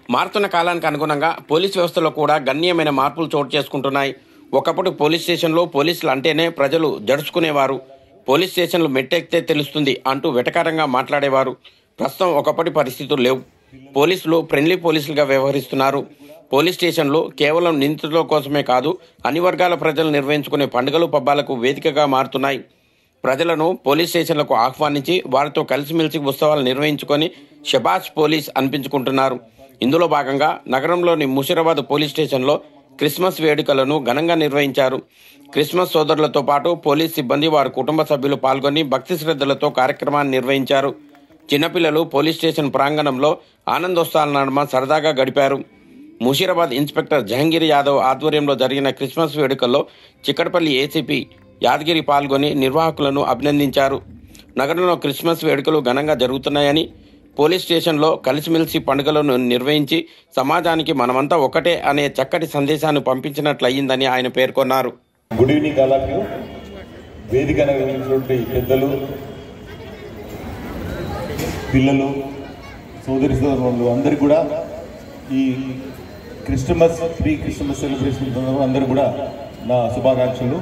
మారుతున్న కాలానికి అనుగుణంగా పోలీస్ వ్యవస్థలో కూడా గణనీయమైన మార్పులు చోటు చేసుకుంటున్నాయి ఒకప్పుడు పోలీస్ స్టేషన్లో పోలీసులు అంటేనే ప్రజలు జడుచుకునేవారు పోలీస్ స్టేషన్లు మెట్టెక్కితే తెలుస్తుంది అంటూ వెటకారంగా మాట్లాడేవారు ప్రస్తుతం ఒకప్పటి పరిస్థితులు లేవు పోలీసులు ఫ్రెండ్లీ పోలీసులుగా వ్యవహరిస్తున్నారు పోలీస్ స్టేషన్లు కేవలం నిందితుల కోసమే కాదు అన్ని వర్గాల ప్రజలు నిర్వహించుకునే పండుగలు పబ్బాలకు వేదికగా మారుతున్నాయి ప్రజలను పోలీస్ స్టేషన్లకు ఆహ్వానించి వారితో కలిసిమెలిసి ఉత్సవాలు నిర్వహించుకొని షబాష్ పోలీస్ అనిపించుకుంటున్నారు ఇందులో భాగంగా నగరంలోని ముషిరాబాద్ పోలీస్ స్టేషన్లో క్రిస్మస్ వేడుకలను ఘనంగా నిర్వహించారు క్రిస్మస్ సోదరులతో పాటు పోలీస్ సిబ్బంది వారి కుటుంబ సభ్యులు పాల్గొని భక్తి శ్రద్ధలతో కార్యక్రమాన్ని నిర్వహించారు చిన్నపిల్లలు పోలీస్ స్టేషన్ ప్రాంగణంలో ఆనందోత్సవాల నడుమ సరదాగా గడిపారు ముషీరాబాద్ ఇన్స్పెక్టర్ జహంగీర్ యాదవ్ ఆధ్వర్యంలో జరిగిన క్రిస్మస్ వేడుకల్లో చిక్కడపల్లి ఏసీపీ యాదగిరి పాల్గొని నిర్వాహకులను అభినందించారు నగరంలో క్రిస్మస్ వేడుకలు ఘనంగా జరుగుతున్నాయని పోలీస్ స్టేషన్లో కలిసిమెలిసి పండుగలను నిర్వహించి సమాజానికి మనమంతా ఒకటే అనే చక్కటి సందేశాన్ని పంపించినట్లయిందని ఆయన పేర్కొన్నారు గుడ్ ఈవినింగ్ అలాగే వేదిక నిర్వహించినటువంటి పెద్దలు పిల్లలు సోదరి సోదరులు అందరికీ కూడా ఈ క్రిస్టమస్ ప్రీ క్రిస్టమస్ సెలబ్రేషన్ సందర్భంగా అందరూ కూడా నా శుభాకాంక్షలు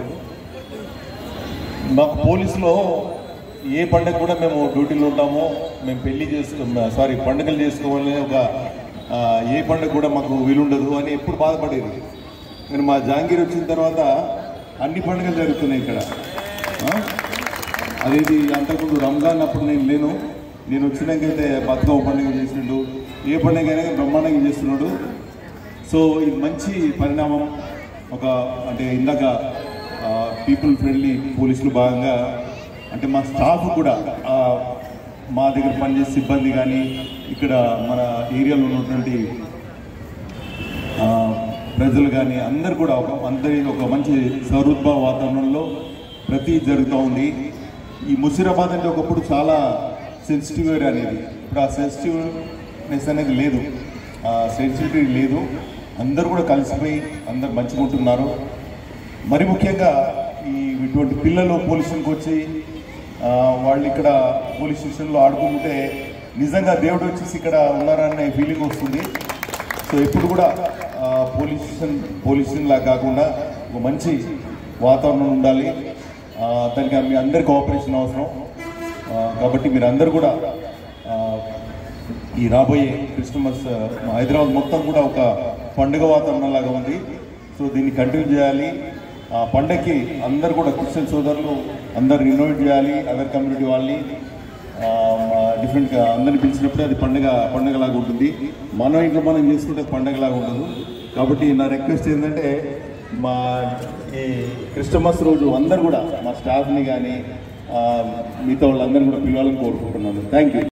మాకు పోలీసులో ఏ పండుగ కూడా మేము డ్యూటీలో ఉంటామో మేము పెళ్లి చేసుకో సారీ పండుగలు చేసుకోవాలని ఒక ఆ, ఏ పండుగ కూడా మాకు వీలుండదు అని ఎప్పుడు బాధపడేది కానీ మా జాంగీర్ వచ్చిన తర్వాత అన్ని పండుగలు జరుగుతున్నాయి ఇక్కడ ఆ? అదేది అంతకుముందు రంజాన్ అప్పుడు నేను లేను నేను వచ్చినాకైతే బతుకమ్మ పండుగ చేసిండు ఏ పండుగ అయినా బ్రహ్మాండంగా చేస్తున్నాడు సో ఇది మంచి పరిణామం ఒక అంటే ఇందాక పీపుల్ ఫ్రెండ్లీ పోలీసులు భాగంగా అంటే మా స్టాఫ్ కూడా ఆ, మా దగ్గర పనిచేసే సిబ్బంది కానీ ఇక్కడ మన ఏరియాలో ఉన్నటువంటి ఆ, ప్రజలు కానీ అందరు కూడా ఒక అందరి ఒక మంచి సౌహృద్భావ వాతావరణంలో ప్రతి జరుగుతూ ఉంది ఈ ముషిరాబాద్ అంటే ఒకప్పుడు చాలా సెన్సిటివ్ ఏరియా అనేది ఇప్పుడు ఆ సెన్సిటివ్నెస్ అనేది లేదు ఆ సెన్సిటివిటీ లేదు అందరూ కూడా కలిసిపోయి అందరు మంచిగా ఉంటున్నారు మరి ముఖ్యంగా ఈ ఇటువంటి పిల్లలు పోలీస్ స్టేషన్కి వచ్చి ఆ, వాళ్ళు ఇక్కడ పోలీస్ స్టేషన్లో ఆడుకుంటే నిజంగా దేవుడు వచ్చేసి ఇక్కడ ఉన్నారనే ఫీలింగ్ వస్తుంది సో ఎప్పుడు కూడా ఆ, పోలీస్ స్టేషన్ పోలీస్ స్టేషన్ లాగా కాకుండా ఒక మంచి వాతావరణం ఉండాలి ఆ, దానికి మీ అందరి కోఆపరేషన్ అవసరం ఆ, కాబట్టి మీరు అందరు కూడా ఆ, ఈ రాబోయే క్రిస్టమస్ ఆ, హైదరాబాద్ మొత్తం కూడా ఒక పండుగ వాతావరణం లాగా ఉంది సో దీన్ని కంటిన్యూ చేయాలి ఆ పండగకి అందరు కూడా క్రిస్టియన్ సోదరులు అందరు ఇన్వైట్ చేయాలి అదర్ కమ్యూనిటీ వాళ్ళని డిఫరెంట్గా అందరిని పిలిచినప్పుడే అది పండుగ పండుగలాగా ఉంటుంది మన ఇంట్లో మనం చేసుకుంటే పండుగలాగా ఉండదు కాబట్టి నా రిక్వెస్ట్ ఏంటంటే మా ఈ క్రిస్టమస్ రోజు అందరు కూడా మా స్టాఫ్ని కానీ మిగతా వాళ్ళందరినీ కూడా పిలవాలని కోరుకుంటున్నాను థ్యాంక్ యూ